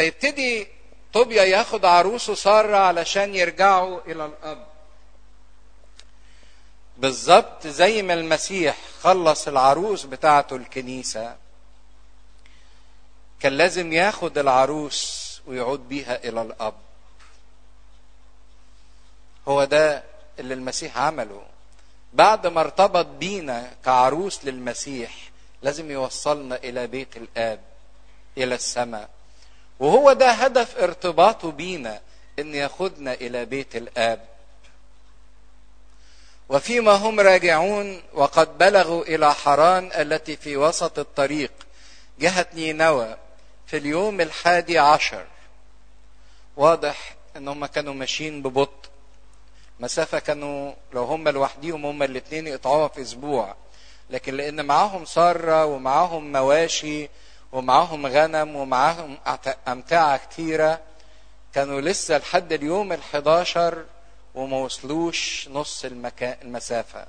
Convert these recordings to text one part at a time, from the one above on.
فيبتدي طوبيا ياخد عروسه سارة علشان يرجعوا إلى الأب بالظبط زي ما المسيح خلص العروس بتاعته الكنيسة كان لازم ياخد العروس ويعود بيها إلى الأب هو ده اللي المسيح عمله بعد ما ارتبط بينا كعروس للمسيح لازم يوصلنا الى بيت الاب الى السماء وهو ده هدف ارتباطه بينا ان ياخدنا الى بيت الاب وفيما هم راجعون وقد بلغوا الى حران التي في وسط الطريق جهه نينوى في اليوم الحادي عشر واضح ان هم كانوا ماشيين ببطء مسافه كانوا لو هم لوحديهم هم الاثنين يقطعوها في اسبوع لكن لان معاهم ساره ومعاهم مواشي ومعاهم غنم ومعاهم امتعه كتيره كانوا لسه لحد اليوم ال11 وما وصلوش نص المكان المسافه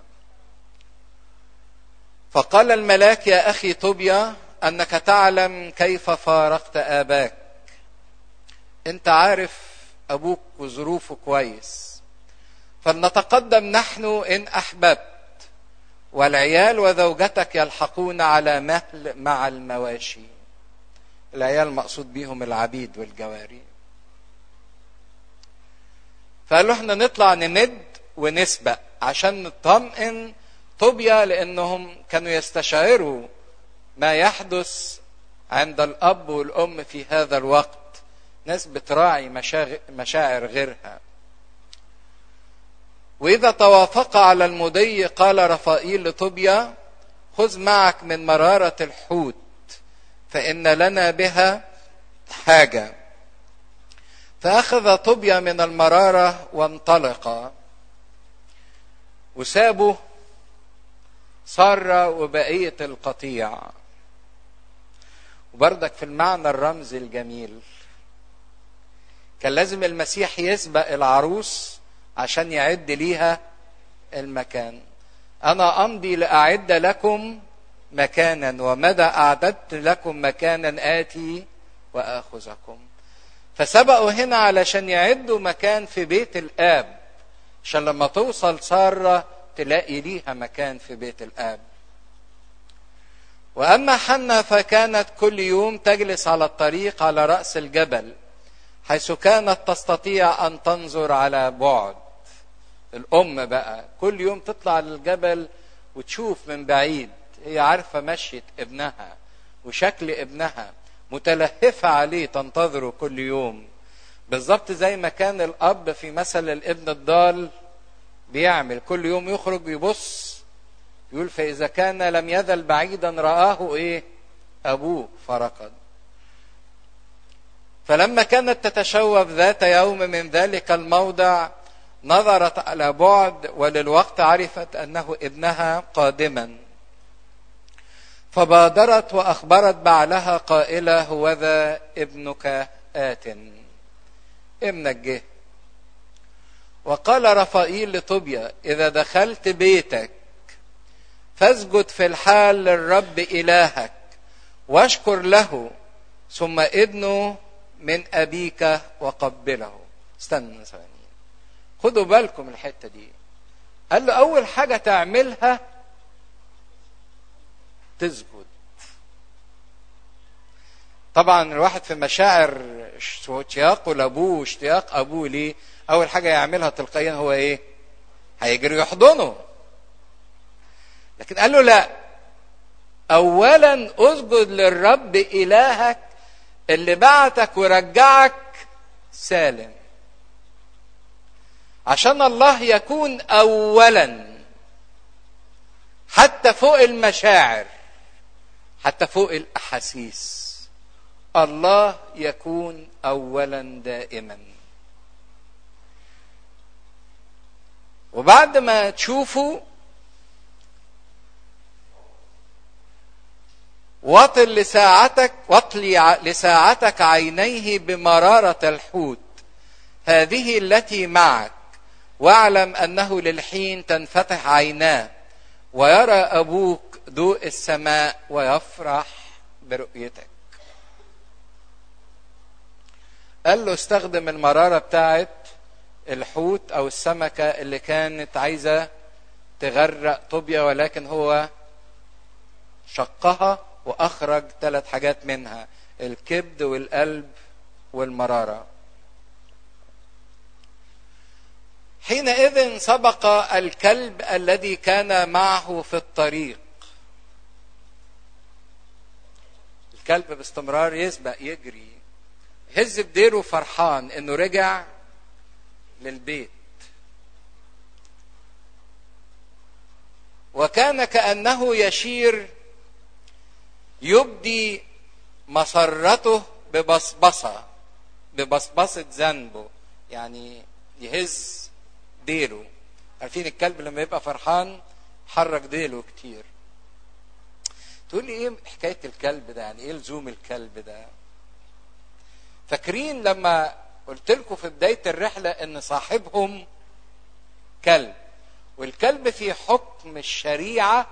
فقال الملاك يا اخي طوبيا انك تعلم كيف فارقت اباك انت عارف ابوك وظروفه كويس فلنتقدم نحن ان احببت والعيال وزوجتك يلحقون على مهل مع المواشي العيال مقصود بيهم العبيد والجواري فقالوا احنا نطلع نمد ونسبق عشان نطمئن طوبيا لانهم كانوا يستشعروا ما يحدث عند الاب والام في هذا الوقت ناس بتراعي مشاعر غيرها وإذا توافق على المضي قال رفائيل لطوبيا خذ معك من مرارة الحوت فإن لنا بها حاجة فأخذ طوبيا من المرارة وانطلق وسابوا سارة وبقية القطيع وبردك في المعنى الرمزي الجميل كان لازم المسيح يسبق العروس عشان يعد ليها المكان انا امضي لاعد لكم مكانا ومدى اعددت لكم مكانا اتي واخذكم فسبقوا هنا علشان يعدوا مكان في بيت الاب عشان لما توصل ساره تلاقي ليها مكان في بيت الاب واما حنا فكانت كل يوم تجلس على الطريق على راس الجبل حيث كانت تستطيع ان تنظر على بعد الام بقى كل يوم تطلع للجبل وتشوف من بعيد هي عارفه مشيه ابنها وشكل ابنها متلهفه عليه تنتظره كل يوم بالظبط زي ما كان الاب في مثل الابن الضال بيعمل كل يوم يخرج يبص يقول فاذا كان لم يزل بعيدا راه ايه ابوه فرقد فلما كانت تتشوف ذات يوم من ذلك الموضع نظرت على بعد وللوقت عرفت انه ابنها قادما فبادرت واخبرت بعلها قائله هوذا ابنك ات ابنك جه وقال رفائيل لطوبيا اذا دخلت بيتك فاسجد في الحال للرب الهك واشكر له ثم ابنه من ابيك وقبله استنى ثواني خدوا بالكم الحته دي قال له اول حاجه تعملها تسجد طبعا الواحد في مشاعر اشتياقه لابوه واشتياق ابوه ليه اول حاجه يعملها تلقائيا هو ايه هيجري يحضنه لكن قال له لا اولا اسجد للرب الهك اللي بعتك ورجعك سالم عشان الله يكون اولا حتى فوق المشاعر حتى فوق الاحاسيس الله يكون اولا دائما وبعد ما تشوفوا وطل لساعتك واطلي لساعتك عينيه بمرارة الحوت هذه التي معك واعلم انه للحين تنفتح عيناه ويرى ابوك ضوء السماء ويفرح برؤيتك قال له استخدم المراره بتاعت الحوت او السمكه اللي كانت عايزه تغرق طوبيا ولكن هو شقها واخرج ثلاث حاجات منها الكبد والقلب والمراره حينئذ سبق الكلب الذي كان معه في الطريق الكلب باستمرار يسبق يجري هز بديره فرحان انه رجع للبيت وكان كانه يشير يبدي مسرته ببصبصه ببصبصه ذنبه يعني يهز ديله عارفين الكلب لما يبقى فرحان حرك ديله كتير تقول لي ايه حكايه الكلب ده يعني ايه لزوم الكلب ده فاكرين لما قلت لكم في بدايه الرحله ان صاحبهم كلب والكلب في حكم الشريعه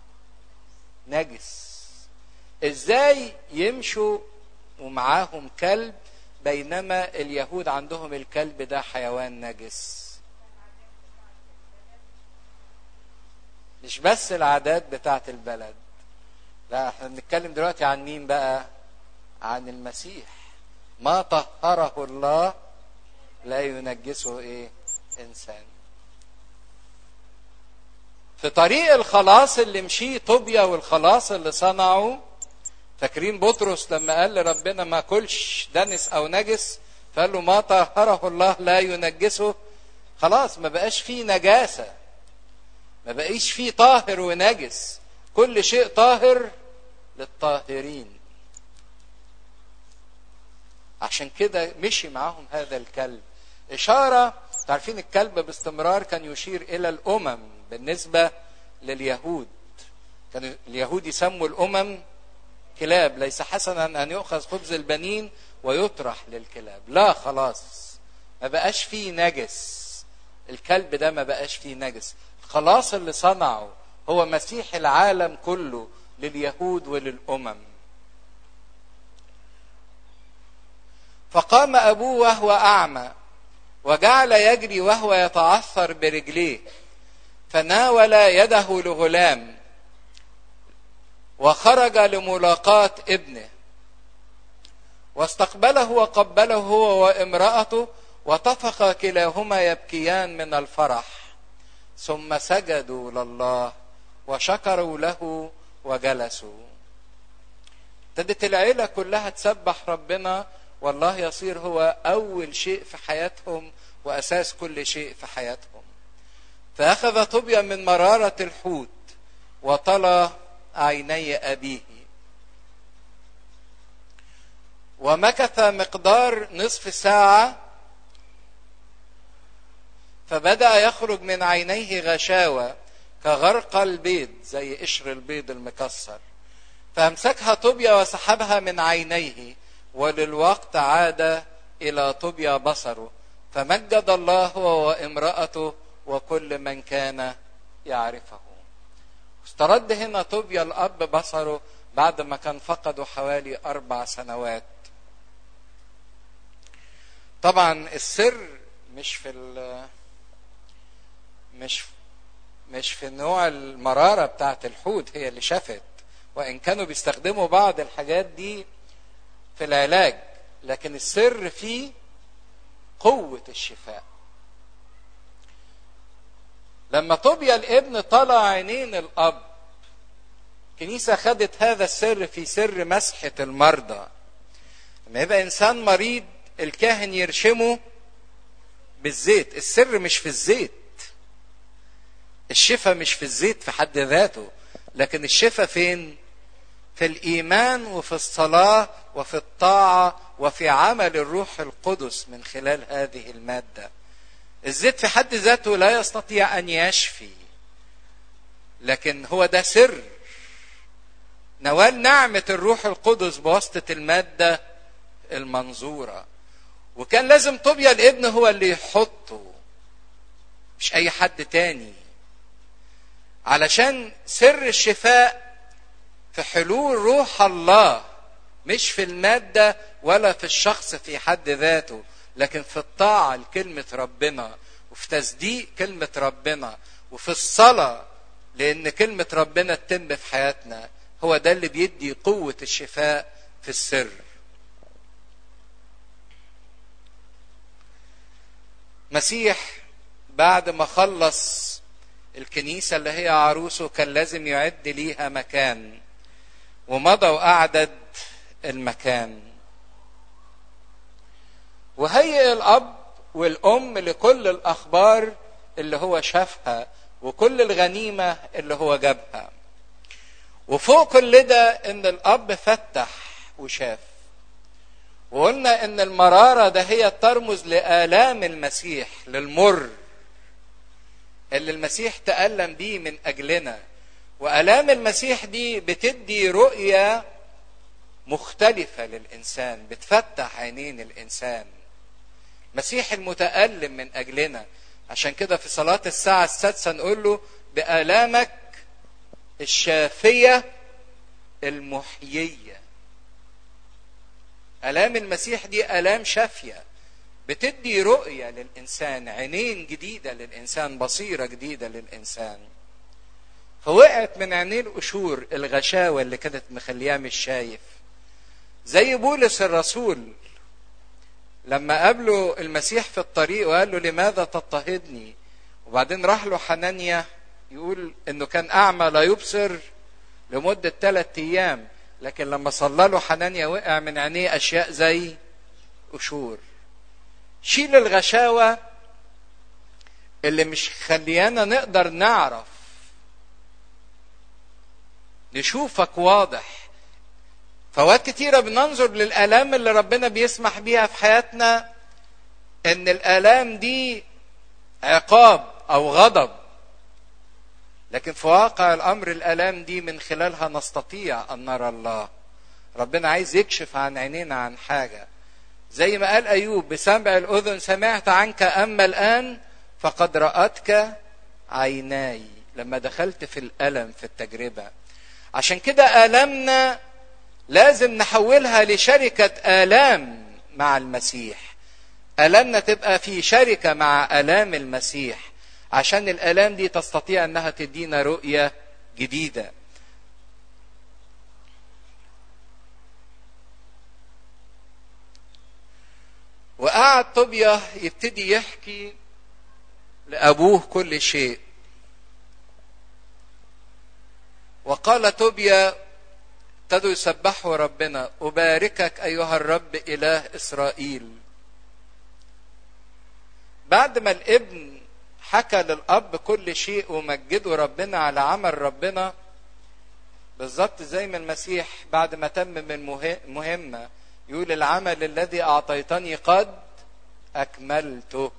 نجس ازاي يمشوا ومعاهم كلب بينما اليهود عندهم الكلب ده حيوان نجس مش بس العادات بتاعت البلد لا احنا بنتكلم دلوقتي عن مين بقى عن المسيح ما طهره الله لا ينجسه ايه انسان في طريق الخلاص اللي مشيه طوبيا والخلاص اللي صنعه فاكرين بطرس لما قال لربنا ما كلش دنس او نجس فقال له ما طهره الله لا ينجسه خلاص ما بقاش فيه نجاسه ما بقيش فيه طاهر ونجس كل شيء طاهر للطاهرين عشان كده مشي معاهم هذا الكلب إشارة تعرفين الكلب باستمرار كان يشير إلى الأمم بالنسبة لليهود كان اليهود يسموا الأمم كلاب ليس حسنا أن يؤخذ خبز البنين ويطرح للكلاب لا خلاص ما بقاش فيه نجس الكلب ده ما بقاش فيه نجس الخلاص اللي صنعه هو مسيح العالم كله لليهود وللأمم فقام أبوه وهو أعمى وجعل يجري وهو يتعثر برجليه فناول يده لغلام وخرج لملاقاة ابنه واستقبله وقبله هو وامرأته وطفق كلاهما يبكيان من الفرح ثم سجدوا لله وشكروا له وجلسوا ابتدت العيلة كلها تسبح ربنا والله يصير هو أول شيء في حياتهم وأساس كل شيء في حياتهم فأخذ طوبيا من مرارة الحوت وطلى عيني أبيه ومكث مقدار نصف ساعة فبدأ يخرج من عينيه غشاوة كغرق البيض زي قشر البيض المكسر فامسكها طوبيا وسحبها من عينيه وللوقت عاد الى طوبيا بصره فمجد الله هو وامرأته وكل من كان يعرفه استرد هنا طوبيا الاب بصره بعد ما كان فقده حوالي اربع سنوات طبعا السر مش في مش مش في نوع المرارة بتاعت الحوت هي اللي شافت وإن كانوا بيستخدموا بعض الحاجات دي في العلاج لكن السر في قوة الشفاء لما طوبيا الابن طلع عينين الأب الكنيسة خدت هذا السر في سر مسحة المرضى لما يبقى إنسان مريض الكاهن يرشمه بالزيت السر مش في الزيت الشفاء مش في الزيت في حد ذاته لكن الشفاء فين في الايمان وفي الصلاه وفي الطاعه وفي عمل الروح القدس من خلال هذه الماده الزيت في حد ذاته لا يستطيع ان يشفي لكن هو ده سر نوال نعمه الروح القدس بواسطه الماده المنظوره وكان لازم طوبيا الابن هو اللي يحطه مش اي حد تاني علشان سر الشفاء في حلول روح الله مش في المادة ولا في الشخص في حد ذاته لكن في الطاعة لكلمة ربنا وفي تصديق كلمة ربنا وفي الصلاة لأن كلمة ربنا تتم في حياتنا هو ده اللي بيدي قوة الشفاء في السر مسيح بعد ما خلص الكنيسة اللي هي عروسه كان لازم يعد ليها مكان ومضى وأعدد المكان وهيئ الأب والأم لكل الأخبار اللي هو شافها وكل الغنيمة اللي هو جابها وفوق كل ده ان الاب فتح وشاف وقلنا ان المرارة ده هي ترمز لآلام المسيح للمر اللي المسيح تألم بيه من أجلنا وآلام المسيح دي بتدي رؤية مختلفة للإنسان بتفتح عينين الإنسان مسيح المتألم من أجلنا عشان كده في صلاة الساعة السادسة نقول له بآلامك الشافية المحيية آلام المسيح دي آلام شافية بتدي رؤية للإنسان عينين جديدة للإنسان بصيرة جديدة للإنسان فوقعت من عينيه القشور الغشاوة اللي كانت مخلياه مش شايف زي بولس الرسول لما قابله المسيح في الطريق وقال له لماذا تضطهدني وبعدين راح له حنانيا يقول انه كان اعمى لا يبصر لمدة ثلاثة ايام لكن لما صلى له حنانيا وقع من عينيه اشياء زي قشور شيل الغشاوة اللي مش خليانا نقدر نعرف نشوفك واضح فوقت كتيرة بننظر للآلام اللي ربنا بيسمح بيها في حياتنا إن الآلام دي عقاب أو غضب لكن في واقع الأمر الآلام دي من خلالها نستطيع أن نرى الله ربنا عايز يكشف عن عينينا عن حاجة زي ما قال أيوب بسمع الأذن سمعت عنك أما الآن فقد رأتك عيناي لما دخلت في الألم في التجربة عشان كده آلامنا لازم نحولها لشركة آلام مع المسيح آلامنا تبقى في شركة مع آلام المسيح عشان الآلام دي تستطيع أنها تدينا رؤية جديدة وقعد طوبيا يبتدي يحكي لأبوه كل شيء وقال طوبيا ابتدوا يسبحوا ربنا أباركك أيها الرب إله إسرائيل بعد ما الابن حكى للأب كل شيء ومجدوا ربنا على عمل ربنا بالظبط زي ما المسيح بعد ما تمم المهمة يقول العمل الذي أعطيتني قد أكملته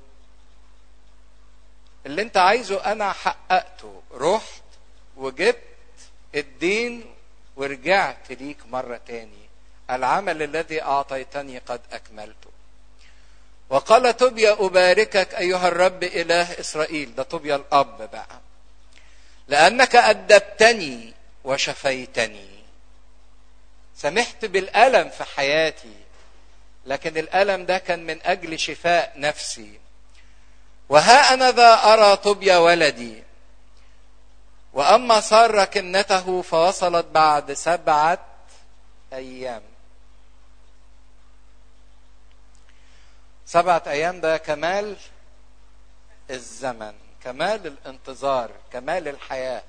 اللي انت عايزه أنا حققته رحت وجبت الدين ورجعت ليك مرة تاني العمل الذي أعطيتني قد أكملته وقال طوبيا أباركك أيها الرب إله إسرائيل ده طوبيا الأب بقى لأنك أدبتني وشفيتني سمحت بالألم في حياتي لكن الألم ده كان من أجل شفاء نفسي وها أنا ذا أرى طوبيا ولدي واما سار كنته فوصلت بعد سبعه ايام سبعه ايام ده كمال الزمن كمال الانتظار كمال الحياه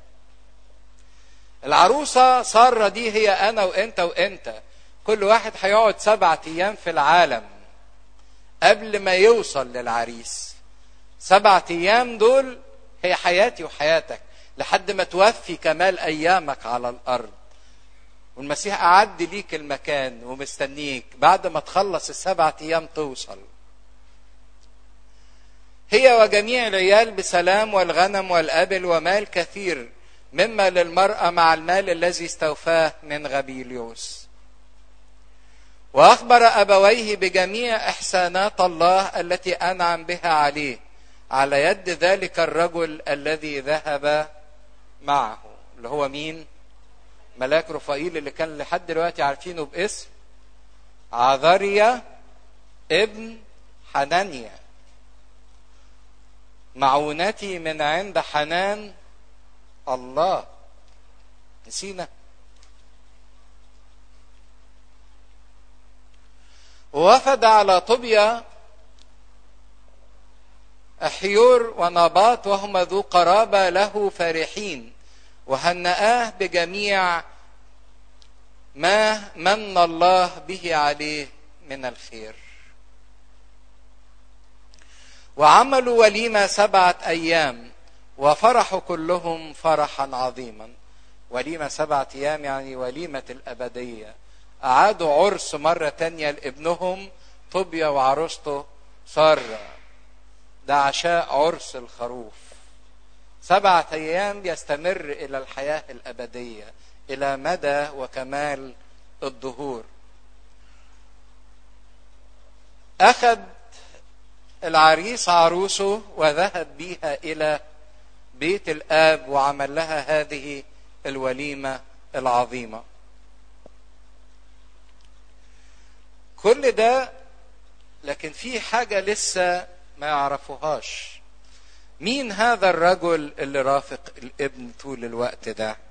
العروسه ساره دي هي انا وانت وانت كل واحد هيقعد سبعه ايام في العالم قبل ما يوصل للعريس سبعه ايام دول هي حياتي وحياتك لحد ما توفي كمال ايامك على الارض والمسيح اعد ليك المكان ومستنيك بعد ما تخلص السبعة ايام توصل هي وجميع العيال بسلام والغنم والابل ومال كثير مما للمرأة مع المال الذي استوفاه من غبيليوس واخبر ابويه بجميع احسانات الله التي انعم بها عليه على يد ذلك الرجل الذي ذهب معه اللي هو مين ملاك رفائيل اللي كان لحد دلوقتي عارفينه باسم عذريا ابن حنانيا معونتي من عند حنان الله نسينا ووفد على طوبيا أحيور ونباط وهما ذو قرابة له فرحين وهنآه بجميع ما من الله به عليه من الخير وعملوا وليمه سبعه ايام وفرحوا كلهم فرحا عظيما وليمه سبعه ايام يعني وليمه الابديه اعادوا عرس مره تانيه لابنهم طوبيا وعروسته ساره ده عشاء عرس الخروف سبعه ايام يستمر الى الحياه الابديه الى مدى وكمال الظهور اخذ العريس عروسه وذهب بيها الى بيت الاب وعمل لها هذه الوليمه العظيمه كل ده لكن في حاجه لسه ما يعرفوهاش مين هذا الرجل اللي رافق الابن طول الوقت ده